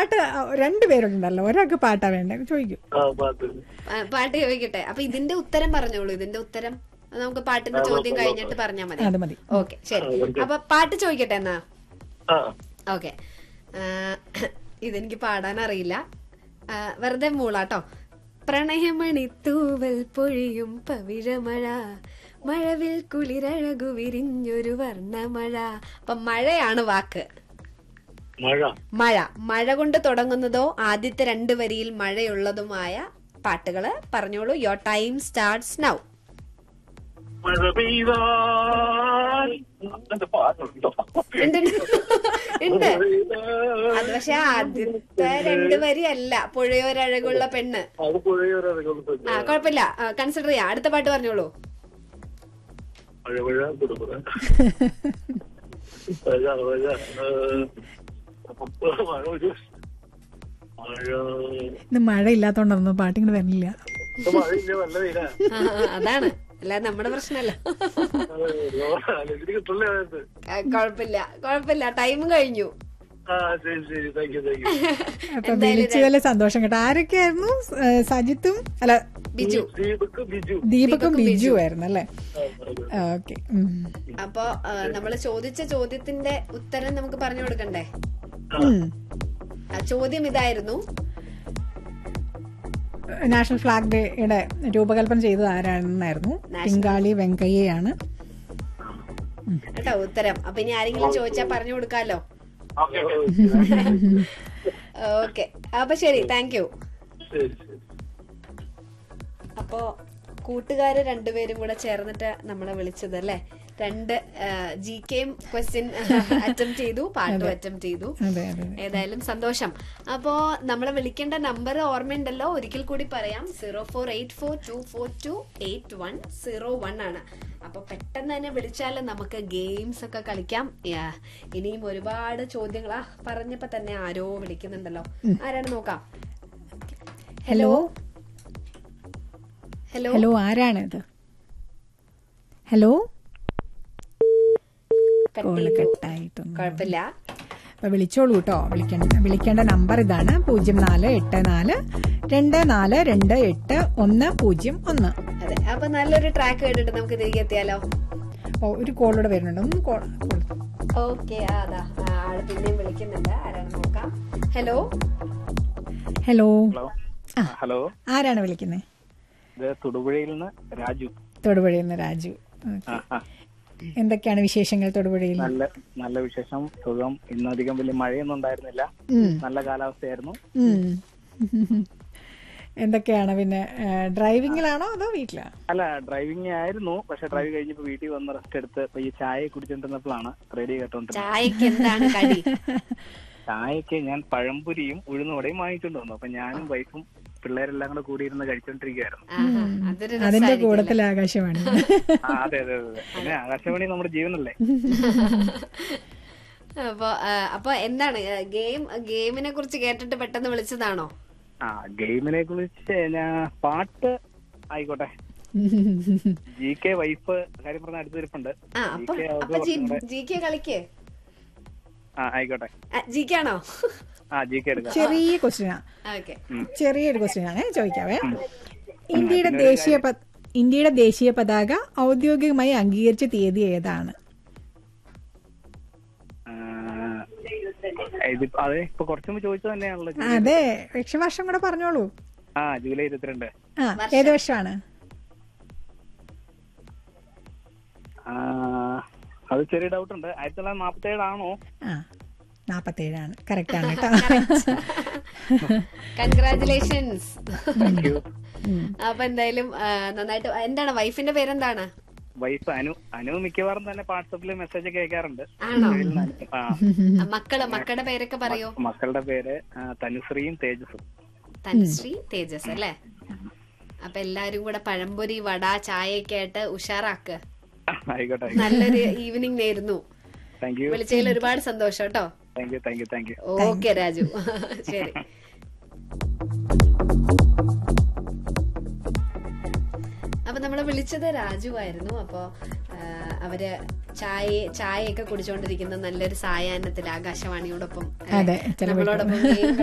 പാട്ട് രണ്ടുപേരുണ്ടല്ലോ ഒരാൾക്ക് പാട്ടാ വേണ്ടേ ചോദിക്കും ആ പാട്ട് ആ, പാട്ട് ചോദിക്കട്ടെ അപ്പൊ ഇതിന്റെ ഉത്തരം പറഞ്ഞോളൂ ഇതിന്റെ ഉത്തരം അത് നമുക്ക് പാട്ടിന്റെ ചോദ്യം കഴിഞ്ഞിട്ട് പറഞ്ഞാൽ മതി അത് മതി ഓക്കെ ശരി അപ്പൊ പാട്ട് ചോദിക്കട്ടെ എന്നാ ആ ഓക്കെ ഇതെനിക്ക് പാടാൻ അറിയില്ല ആ, വെറുതെ മൂളാട്ടോ പ്രണയമണി തൂവൽ പൊഴിയും പവിഴമഴ മഴവിൽ കുളിരഴകു വിരിഞ്ഞൊരു വർണ്ണമഴ അപ്പൊ മഴയാണ് വാക്ക് മഴ മഴ മഴ കൊണ്ട് തുടങ്ങുന്നതോ ആദ്യത്തെ രണ്ട് വരിയിൽ മഴയുള്ളതുമായ പാട്ടുകള് പറഞ്ഞോളൂ യോർ ടൈം സ്റ്റാർട്ട്സ് നൗ മഴ പെയ്താൽ അങ്ങനത്തെ പാട്ടുണ്ടോ ഉണ്ട് ഉണ്ട് അത് പക്ഷെ ആദ്യത്തെ രണ്ട് വരി അല്ല പുഴയോരഴകുള്ള പെണ്ണ് അത് പുഴയൊരകത്ത് ആ കുഴപ്പമില്ല കൺസിഡർ ചെയ്യാം അടുത്ത പാട്ട് പറഞ്ഞോളൂ മഴ മഴ കൊടുക്കുക മഴ മഴ ഏ, മഴ ഒരു മഴ ഇന്ന് മഴ ഇല്ലാത്തോണ്ടൊന്നും പാട്ടിങ്ങനെ വരുന്നില്ല ഇപ്പൊ മഴയില്ല നല്ല വെയിലാ ആ, ആ, അതാണ് അല്ലാതെ നമ്മുടെ പ്രശ്നമല്ല ഇതിന് കിട്ടില്ല അതിനകത്ത്. ആ, കുഴപ്പമില്ല കുഴപ്പമില്ല ടൈം കഴിഞ്ഞു ആ ശരി ശരി താങ്ക് യു താങ്ക് യു അപ്പൊ വിളിച്ചതിൽ സന്തോഷം കേട്ടോ ആരൊക്കെയായിരുന്നു ഏ, സജിത്തും അല്ല ബിജു ദീപക് ബിജു ദീപക്കും ബിജു ആയിരുന്നു അല്ലേ ഓക്കെ അപ്പൊ ആ, നമ്മള് ചോദിച്ച ചോദ്യത്തിന്റെ ഉത്തരം നമുക്ക് പറഞ്ഞു കൊടുക്കണ്ടേ ആ, ചോദ്യം ഇതായിരുന്നു നാഷണൽ ഫ്ലാഗ് ഡേയുടെ രൂപകൽപ്പന ചെയ്തത് ആരാണെന്നായിരുന്നു പിങ്കാളി വെങ്കയ്യയാണ് കേട്ടോ ഉത്തരം അപ്പൊ ഇനി ആരെങ്കിലും ചോദിച്ചാ പറഞ്ഞു കൊടുക്കാലോ ഓക്കെ ഓക്കെ അപ്പൊ ശരി താങ്ക് യു ശരി ശരി അപ്പോ കൂട്ടുകാര് രണ്ടുപേരും കൂടെ ചേർന്നിട്ട് നമ്മളെ വിളിച്ചത് അല്ലേ രണ്ട് ജി കെയും ക്വസ്റ്റ്യൻ അറ്റംപ്റ്റ് ചെയ്തു പാട്ടും അറ്റംപ്റ്റ് ചെയ്തു അതെ അതെ ഏതായാലും സന്തോഷം അപ്പോ നമ്മളെ വിളിക്കേണ്ട നമ്പർ ഓർമ്മയുണ്ടല്ലോ ഒരിക്കൽ കൂടി പറയാം zero four eight four two four two eight one zero one ആണ് അപ്പൊ പെട്ടെന്ന് തന്നെ വിളിച്ചാൽ നമുക്ക് ഗെയിംസ് ഒക്കെ കളിക്കാം യാ, ഇനിയും ഒരുപാട് ചോദ്യങ്ങളാ പറഞ്ഞപ്പോ തന്നെ ആരോ വിളിക്കുന്നുണ്ടല്ലോ ആരാണ് നോക്കാം ഹലോ ഹലോ ഹലോ ആരാണ് ഇത് ഹലോ കോള് കട്ടായിട്ടൊന്നും കുഴപ്പമില്ല അപ്പൊ വിളിച്ചോളൂ കേട്ടോ വിളിക്കേണ്ട വിളിക്കേണ്ട നമ്പർ ഇതാണ് പൂജ്യം നാല് എട്ട് നാല് രണ്ട് നാല് രണ്ട് എട്ട് ഒന്ന് പൂജ്യം ഒന്ന് അതെ അപ്പൊ നല്ലൊരു ട്രാക്ക് കേട്ടിട്ട് നമുക്ക് തിരികെ എത്തിയാലോ ഓ ഒരു കോളൂടെ വരുന്നുണ്ട് ഒന്ന് കോൾ കോൾ ഓക്കെ അതാ ആ, ആള് പിന്നെയും വിളിക്കുന്നുണ്ട് ആരാണ് നോക്കാം ഹലോ ഹലോ ഹലോ ആ. ഹലോ ആരാണ് വിളിക്കുന്നത് ഇത് തൊടുപുഴയിൽ നിന്ന് രാജു തൊടുപുഴയിൽ നിന്ന് രാജു ഓക്കേ. ആ, ആ. എന്തൊക്കെയാണ് വിശേഷങ്ങൾ തൊടുപുഴയിൽ നല്ല നല്ല വിശേഷം സുഖം ഇന്നധികം വലിയ മഴയൊന്നും ഉണ്ടായിരുന്നില്ല ഉം. നല്ല കാലാവസ്ഥയായിരുന്നു ഉം. എന്തൊക്കെയാണ് പിന്നെ ഏ, ഡ്രൈവിങ്ങിലാണോ അതോ വീട്ടിലാ അല്ല ഡ്രൈവിംഗ് ആയിരുന്നു പക്ഷെ ഡ്രൈവ് കഴിഞ്ഞപ്പോ വീട്ടിൽ വന്ന് റെസ്റ്റ് എടുത്ത് ഇപ്പൊ ഈ ചായ കുടിച്ചോണ്ടിരുന്നപ്പോഴാണ് റേഡിയോ കേട്ടോണ്ടിരുന്നത് ചായക്ക് എന്താണ് കടി ചായക്ക് ഞാൻ പഴംപൊരിയും ഉഴുന്നുവടയും വാങ്ങിച്ചോണ്ട് വന്നു അപ്പൊ ഞാനും വൈഫും പിള്ളേരെല്ലാം കൂടെ കൂടി ഇരുന്ന് കഴിച്ചോണ്ടിരിക്കുകയായിരുന്നു ആഹാ, അതൊരു അതിന്റെ രസായിരിക്കും കൂടത്തിൽ ആകാശവാണി ആ അതെ അതെ അതെ പിന്നെ ആകാശവാണി നമ്മുടെ ജീവനല്ലേ അപ്പൊ ആ, അപ്പൊ എന്താണ് ഗെയിം ഗെയിമിനെ കുറിച്ച് കേട്ടിട്ട് പെട്ടെന്ന് വിളിച്ചതാണോ ആ ഗെയിമിനെ കുറിച്ച് ഞാൻ പാട്ട് ആയിക്കോട്ടെ ജി കെ വൈഫ് കാര്യം പറഞ്ഞ അടുത്തിരിപ്പുണ്ട് ആ ജി അപ്പൊ കെ അപ്പൊ ജി കെ കളിക്ക് ആ ആയിക്കോട്ടെ ജി കെ ആണോ ആ ജി കെ എടുക്കാം ചെറിയ ക്വസ്റ്റ്യനാ ഓക്കെ ചെറിയൊരു ക്വസ്റ്റ്യൻ ആണ് ചോദിക്കാവേ ഇന്ത്യയുടെ ദേശീയ പ- ഇന്ത്യയുടെ ദേശീയ പതാക ഔദ്യോഗികമായി അംഗീകരിച്ച തീയതി ഏതാണ് ഇത് അതെ ഇപ്പൊ കുറച്ചു മുമ്പ് ചോദിച്ചത് തന്നെയാണല്ലോ ജി- അതെ ലക്ഷവർഷം കൂടെ പറഞ്ഞോളൂ ആ ജൂലൈ ഇരുപത്തിരണ്ട് ആ ഏത് വർഷമാണ് ആ, അത് ചെറിയ ഡൗട്ട് ഉണ്ട് ആയിരത്തി തൊള്ളായിരത്തി നാപ്പത്തി ഏഴാണോ ആ നാപ്പത്തേഴാണ് കറക്റ്റ് ആണ് കേട്ടോ കൺഗ്രാചുലേഷൻസ് താങ്ക് യു അപ്പൊ എന്തായാലും ആ, നന്നായിട്ട് എന്താണ് വൈഫിന്റെ പേരെന്താണ് വൈഫ് അനു അനു മിക്കവാറും തന്നെ വാട്സപ്പിൽ മെസ്സേജ് ഒക്കെ അയക്കാറുണ്ട് ആണോ ആ ആ, മക്കള് മക്കളുടെ പേരൊക്കെ പറയോ മക്കളുടെ പേര് ആ, തനുശ്രീയും തേജസും തനുശ്രീ തേജസ് അല്ലേ അപ്പൊ എല്ലാരും കൂടെ പഴംപൊരി വട ചായയൊക്കെ ആയിട്ട് ഉഷാറാക്ക് ആയിക്കോട്ടെ നല്ലൊരു ഈവനിങ് നേരുന്നു താങ്ക് യു വിളിച്ചതിൽ ഒരുപാട് സന്തോഷം കേട്ടോ thank you thank you thank you okay Raju ശരി അപ്പൊ നമ്മളെ വിളിച്ചത് രാജു ആയിരുന്നു അപ്പൊ ആ, അവര് ചായ ചായയൊക്കെ കുടിച്ചോണ്ടിരിക്കുന്ന നല്ലൊരു സായാഹ്നത്തിൽ ആകാശവാണിയോടൊപ്പം അല്ലേ? അതെ, ചെലവഴിക്കുന്നു. നമ്മളോടൊപ്പം game